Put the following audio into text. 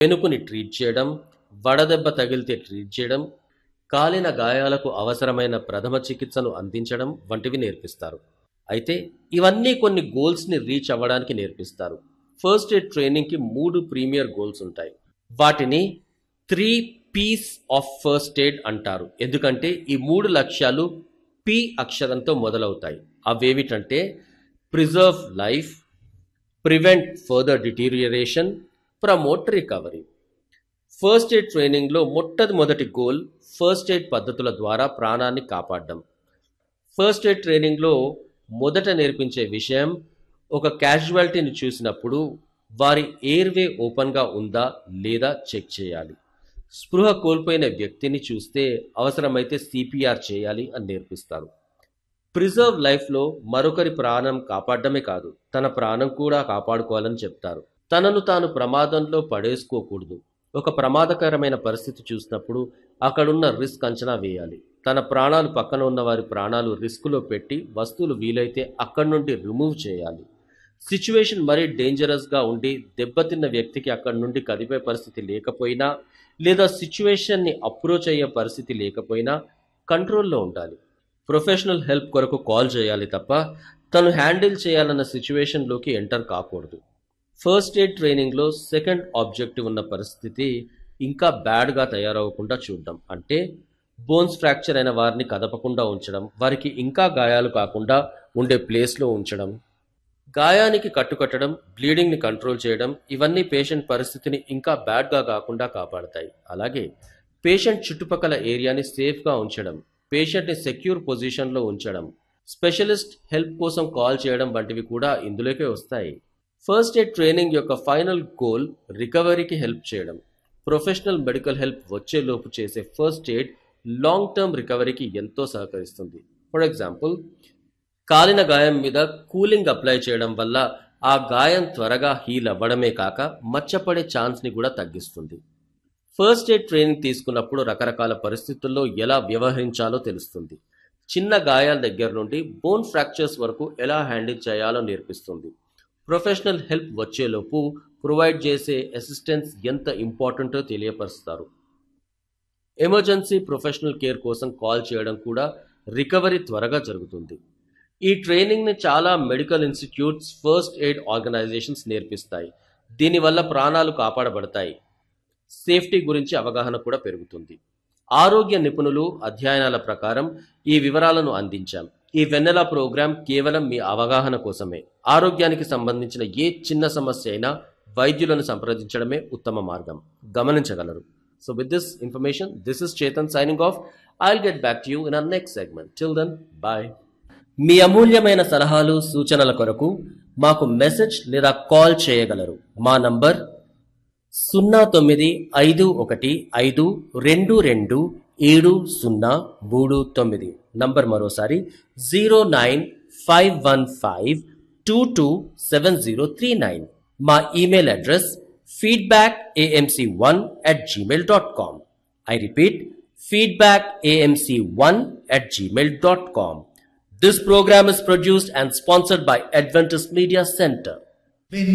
వెనుకుని treat చేయడం వడదెబ్బ తగిలితే ట్రీట్ చేయడం కాలిన గాయాలకు అవసరమైన ప్రథమ చికిత్సను అందించడం వంటివి నేర్పిస్తారు అయితే ఇవన్నీ కొన్ని గోల్స్ని రీచ్ అవ్వడానికి నేర్పిస్తారు ఫస్ట్ ఎయిడ్ ట్రైనింగ్కి మూడు ప్రీమియర్ గోల్స్ ఉంటాయి వాటిని three Ps of first aid అంటారు ఎందుకంటే ఈ మూడు లక్ష్యాలు పి అక్షరంతో మొదలవుతాయి అవేమిటంటే preserve life prevent further deterioration promote recovery first aid ట్రైనింగ్లో మొట్టమొదటి గోల్ ఫస్ట్ ఎయిడ్ పద్ధతుల ద్వారా ప్రాణాన్ని కాపాడడం ఫస్ట్ ఎయిడ్ ట్రైనింగ్లో మొదట నేర్పించే విషయం ఒక క్యాజువాలిటీని చూసినప్పుడు వారి ఎయిర్వే ఓపెన్గా ఉందా లేదా చెక్ చేయాలి స్పృహ కోల్పోయిన వ్యక్తిని చూస్తే అవసరమైతే సిపిఆర్ చేయాలి అని నేర్పిస్తారు ప్రిజర్వ్ లైఫ్లో మరొకరి ప్రాణం కాపాడడమే కాదు తన ప్రాణం కూడా కాపాడుకోవాలని చెప్తారు తనను తాను ప్రమాదంలో పడేసుకోకూడదు ఒక ప్రమాదకరమైన పరిస్థితి చూసినప్పుడు అక్కడున్న రిస్క్ అంచనా వేయాలి తన ప్రాణాలు పక్కన ఉన్న వారి ప్రాణాలు రిస్క్లో పెట్టి వస్తువులు వీలైతే అక్కడి నుండి రిమూవ్ చేయాలి సిచ్యువేషన్ మరీ డేంజరస్గా ఉండి దెబ్బతిన్న వ్యక్తికి అక్కడి నుండి కదిపే పరిస్థితి లేకపోయినా లేదా సిచ్యువేషన్ని అప్రోచ్ అయ్యే పరిస్థితి లేకపోయినా కంట్రోల్లో ఉండాలి ప్రొఫెషనల్ హెల్ప్ కొరకు కాల్ చేయాలి తప్ప తను హ్యాండిల్ చేయాలన్న సిచ్యువేషన్లోకి ఎంటర్ కాకూడదు ఫస్ట్ ఎయిడ్ ట్రైనింగ్లో సెకండ్ ఆబ్జెక్టివ్ ఉన్న పరిస్థితి ఇంకా బ్యాడ్గా తయారవ్వకుండా చూడడం అంటే బోన్స్ ఫ్రాక్చర్ అయిన వారిని కదపకుండా ఉంచడం వారికి ఇంకా గాయాలు కాకుండా ఉండే ప్లేస్లో ఉంచడం గాయానికి కట్టుకట్టడం బ్లీడింగ్ని కంట్రోల్ చేయడం ఇవన్నీ పేషెంట్ పరిస్థితిని ఇంకా బ్యాడ్గా కాకుండా కాపాడతాయి అలాగే పేషెంట్ చుట్టుపక్కల ఏరియాని సేఫ్గా ఉంచడం పేషెంట్ని సెక్యూర్ పొజిషన్లో ఉంచడం స్పెషలిస్ట్ హెల్ప్ కోసం కాల్ చేయడం వంటివి కూడా ఇందులోకే వస్తాయి ఫస్ట్ ఎయిడ్ ట్రైనింగ్ యొక్క ఫైనల్ గోల్ రికవరీకి హెల్ప్ చేయడం ప్రొఫెషనల్ మెడికల్ హెల్ప్ వచ్చేలోపు చేసే ఫస్ట్ ఎయిడ్ లాంగ్ టర్మ్ రికవరీకి ఎంతో సహకరిస్తుంది ఫర్ ఎగ్జాంపుల్ కాలిన గాయం మీద కూలింగ్ అప్లై చేయడం వల్ల ఆ గాయం త్వరగా హీల్ అవ్వడమే కాక మచ్చపడే ఛాన్స్ని కూడా తగ్గిస్తుంది ఫస్ట్ ఎయిడ్ ట్రైనింగ్ తీసుకున్నప్పుడు రకరకాల పరిస్థితుల్లో ఎలా వ్యవహరించాలో తెలుస్తుంది చిన్న గాయాల దగ్గర నుండి బోన్ ఫ్రాక్చర్స్ వరకు ఎలా హ్యాండిల్ చేయాలో నేర్పిస్తుంది ప్రొఫెషనల్ హెల్ప్ వచ్చేలోపు ప్రొవైడ్ చేసే అసిస్టెన్స్ ఎంత ఇంపార్టెంటో తెలియపరుస్తారు ఎమర్జెన్సీ ప్రొఫెషనల్ కేర్ కోసం కాల్ చేయడం కూడా రికవరీ త్వరగా జరుగుతుంది ఈ ట్రైనింగ్ని చాలా medical institutes first aid organisations నేర్పిస్తాయి దీనివల్ల ప్రాణాలు కాపాడబడతాయి సేఫ్టీ గురించి అవగాహన కూడా పెరుగుతుంది ఆరోగ్య నిపుణులు అధ్యయనాల ప్రకారం ఈ వివరాలను అందించాం ఈ వెన్నెల ప్రోగ్రాం కేవలం మీ అవగాహన కోసమే ఆరోగ్యానికి సంబంధించిన ఏ చిన్న సమస్య అయినా వైద్యులను సంప్రదించడమే ఉత్తమ మార్గం గమనించగలరు so with this information this is Chetan signing off I'll get back to you in our next segment till then bye మీ అమూల్యమైన సలహాలు సూచనల కొరకు మాకు మెసేజ్ లేదా కాల్ చేయగలరు మా నంబర్ సున్నా తొమ్మిది ఐదు ఒకటి ఐదు రెండు రెండు ఏడు సున్నా మూడు తొమ్మిది నంబర్ మరోసారి zero nine five one five two two seven zero three nine మా email address feedback AMC one at Gmail dot com I repeat feedback AMC one at Gmail dot com This program is produced and sponsored by Adventist Media Center.